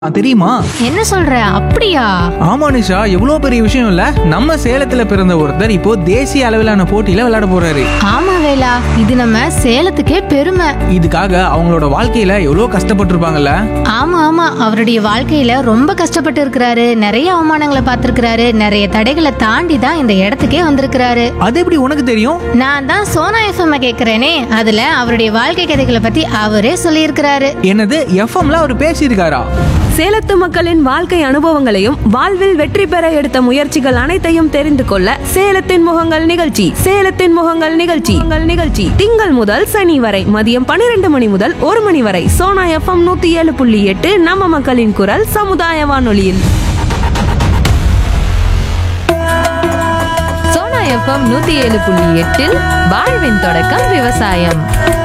ஆ, தெரியுமா என்ன சொல்ற அப்படியா ஆமா நிஷா எவ்வளோ பெரிய விஷயம் இல்ல நம்ம சேலத்துல பிறந்த ஒருத்தர் இப்போ தேசிய அளவிலான போட்டியில விளையாட போறாரு ஆமா வேலா இது நம்ம சேலத்துக்கே பெருமை இதுக்காக அவங்களோட வாழ்க்கையில எவ்வளோ கஷ்டப்பட்டிருப்பாங்கல்ல ஆமா ஆமா அவருடைய வாழ்க்கையில ரொம்ப கஷ்டப்பட்டு இருக்கிறாரு நிறைய அவமானங்களை பார்த்திருக்கிறாரு நிறைய தடைகளை தாண்டி தான் இந்த இடத்துக்கே வந்திருக்கிறாரு அது எப்படி உனக்கு தெரியும் நான் தான் சோனா எஃப்எம் கேக்குறேனே அதுல அவருடைய வாழ்க்கை கதைகளை பத்தி அவரே சொல்லியிருக்கிறாரு என்னது எஃப்எம்ல அவர் பேசியிருக்காரா சேலத்து மக்களின் வாழ்க்கை அனுபவங்களையும் வாழ்வில் வெற்றி பெற எடுத்த முயற்சிகள் அனைத்தையும் தெரிந்து கொள்ள சேலத்தின் முகங்கள் நிகழ்ச்சி சேலத்தின் முகங்கள் நிகழ்ச்சி உங்கள் நிகழ்ச்சி திங்கள் முதல் சனி வரை மதியம் பன்னிரண்டு மணி முதல் ஒரு மணி வரை சோனா எஃப்எம் நூத்தி ஏழு புள்ளி எட்டு நம்ம மக்களின் குரல் சமுதாய வானொலியில் சோனா எஃப்எம் நூத்தி ஏழு புள்ளி எட்டில் வாழ்வின் தொடக்கம் விவசாயம்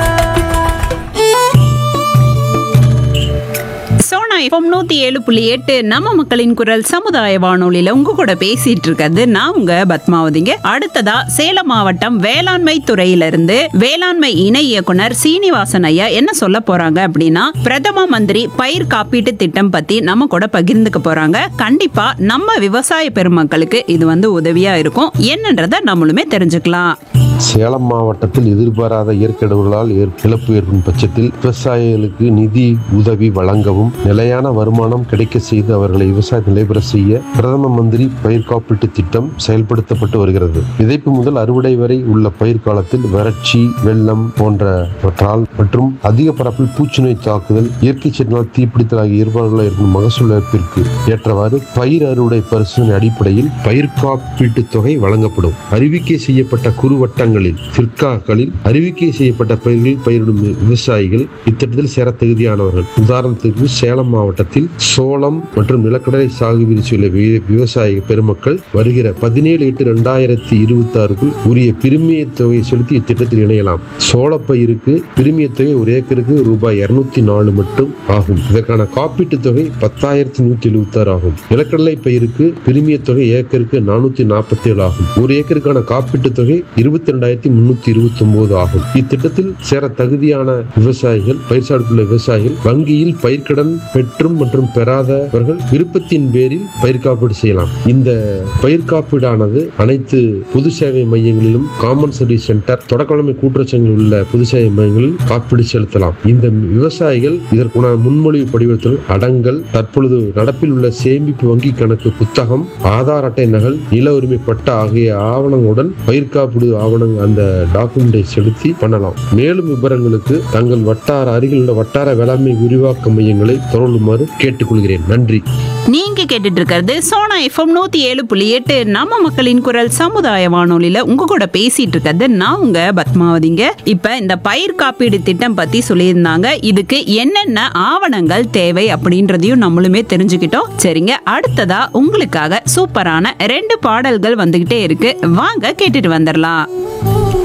சோனா எஃப்எம் நூத்தி ஏழு புள்ளி எட்டு நம்ம மக்களின் குரல் சமுதாய வானொலியில உங்க கூட பேசிட்டு இருக்கிறது நான் உங்க பத்மாவதிங்க அடுத்ததா சேலம் மாவட்டம் வேளாண்மை துறையிலிருந்து வேளாண்மை இணை இயக்குனர் சீனிவாசன் ஐயா என்ன சொல்ல போறாங்க அப்படின்னா பிரதம மந்திரி பயிர் காப்பீட்டு திட்டம் பத்தி நம்ம கூட பகிர்ந்துக்க போறாங்க கண்டிப்பா நம்ம விவசாய பெருமக்களுக்கு இது வந்து உதவியா இருக்கும் என்னன்றத நம்மளுமே தெரிஞ்சுக்கலாம் சேலம் மாவட்டத்தில் எதிர்பாராத இயற்கையிடர்களால் ஏற்- இழப்பு ஏற்படும் பட்சத்தில் விவசாயிகளுக்கு நிதி உதவி வழங்கவும் நிலையான வருமானம் கிடைக்க செய்து அவர்களை விவசாயத்தில் நிலைபெற செய்ய பிரதம மந்திரி பயிர் காப்பீட்டு திட்டம் செயல்படுத்தப்பட்டு வருகிறது விதைப்பு முதல் அறுவடை வரை உள்ள பயிர் காலத்தில் வறட்சி வெள்ளம் போன்றவற்றால் மற்றும் அதிக பரப்பில் பூச்சி நோய் தாக்குதல் இயற்கை சீற்றினால் தீப்பிடித்தல் ஆகிய ஏற்பாடுகளால் ஏற்படும் மகசூல் இழப்பிற்கு ஏற்றவாறு பயிர் அறுவடை பரிசோதனை அடிப்படையில் பயிர் காப்பீட்டு தொகை வழங்கப்படும் அறிவிக்கை செய்யப்பட்ட குறுவட்டங்களில் பிற்காக்களில் அறிவிக்கை செய்யப்பட்ட பயிர்களில் பயிரிடும் விவசாயிகள் இத்திட்டத்தில் சேர தகுதியானவர்கள் உதாரணத்திற்கு சேலம் மாவட்டத்தில் சோளம் மற்றும் நிலக்கடலை சாகுபடி செய்யுள்ள வி- விவசாய பெருமக்கள் வருகிற பதினேழு எட்டு ரெண்டாயிரத்தி இருபத்தி ஆறுக்குள் உரிய பிரிமிய தொகையை செலுத்தி இத்திட்டத்தில் இணையலாம் சோளப்பயிருக்கு பிரிமிய தொகை ஒரு ஏக்கருக்கு ரூபாய் இருநூத்தி நாலு மட்டும் ஆகும் இதற்கான காப்பீட்டு தொகை பத்தாயிரத்தி நூத்தி எழுபத்தி ஆறு ஆகும் நிலக்கடலை பயிருக்கு பிரிமிய தொகை ஏக்கருக்கு நானூத்தி நாற்பத்தி ஏழு ஆகும் ஒரு ஏக்கருக்கான காப்பீட்டு தொகை இருபத்தி ரெண்டாயிரத்தி முன்னூத்தி இருபத்தி ஒன்பது ஆகும் இத்திட்டத்தில் சேர தகுதியான விவசாயிகள் பயிர் சார்புள்ள விவசாயிகள் வங்கியில் பயிர்க்கடன் பெற்றும் மற்றும் பெறாதவர்கள் விருப்பத்தின் பேரில் பயிர் காப்பீடு செய்யலாம் இந்த பயிர் காப்பீடானது அனைத்து பொது சேவை மையங்களிலும் காமன் சர்வீஸ் சென்டர் தொடக்கநிலைமை கூட்டுறச்சங்களில் உள்ள பொது சேவை மையங்களில் காப்பீடு செலுத்தலாம் இந்த விவசாயிகள் இதற்குன முன்மொழிவு படிவத்தில் அடங்கல் தற்பொழுது நடப்பில் உள்ள சேமிப்பு வங்கி கணக்கு புத்தகம் ஆதார் அட்டை நகல் நில உரிமை பட்டா ஆகிய ஆவணங்களுடன் பயிர் காப்பீடு ஆவணம் அந்த டாக்குமெண்டை செலுத்தி பண்ணலாம் மேலும் விவரங்களுக்கு தங்கள் வட்டார அருகில் உள்ள வட்டார வேளாண்மை விரிவாக்க மையங்களை தொடர்புமாறு கேட்டுக்கொள்கிறேன் நன்றி நீங்க கேட்டுட்டு இருக்கிறது சோனா எஃப்எம் நூத்தி ஏழு புள்ளி எட்டு நம்ம மக்களின் குரல் சமுதாய வானொலியில உங்க கூட பேசிட்டு இருக்கிறது நான் உங்க பத்மாவதிங்க இப்ப இந்த பயிர் காப்பீடு திட்டம் பத்தி சொல்லியிருந்தாங்க இதுக்கு என்னென்ன ஆவணங்கள் தேவை அப்படின்றதையும் நம்மளுமே தெரிஞ்சுக்கிட்டோம் சரிங்க அடுத்ததா உங்களுக்காக சூப்பரான ரெண்டு பாடல்கள் வந்துகிட்டே இருக்கு வாங்க கேட்டுட்டு வந்துடலாம்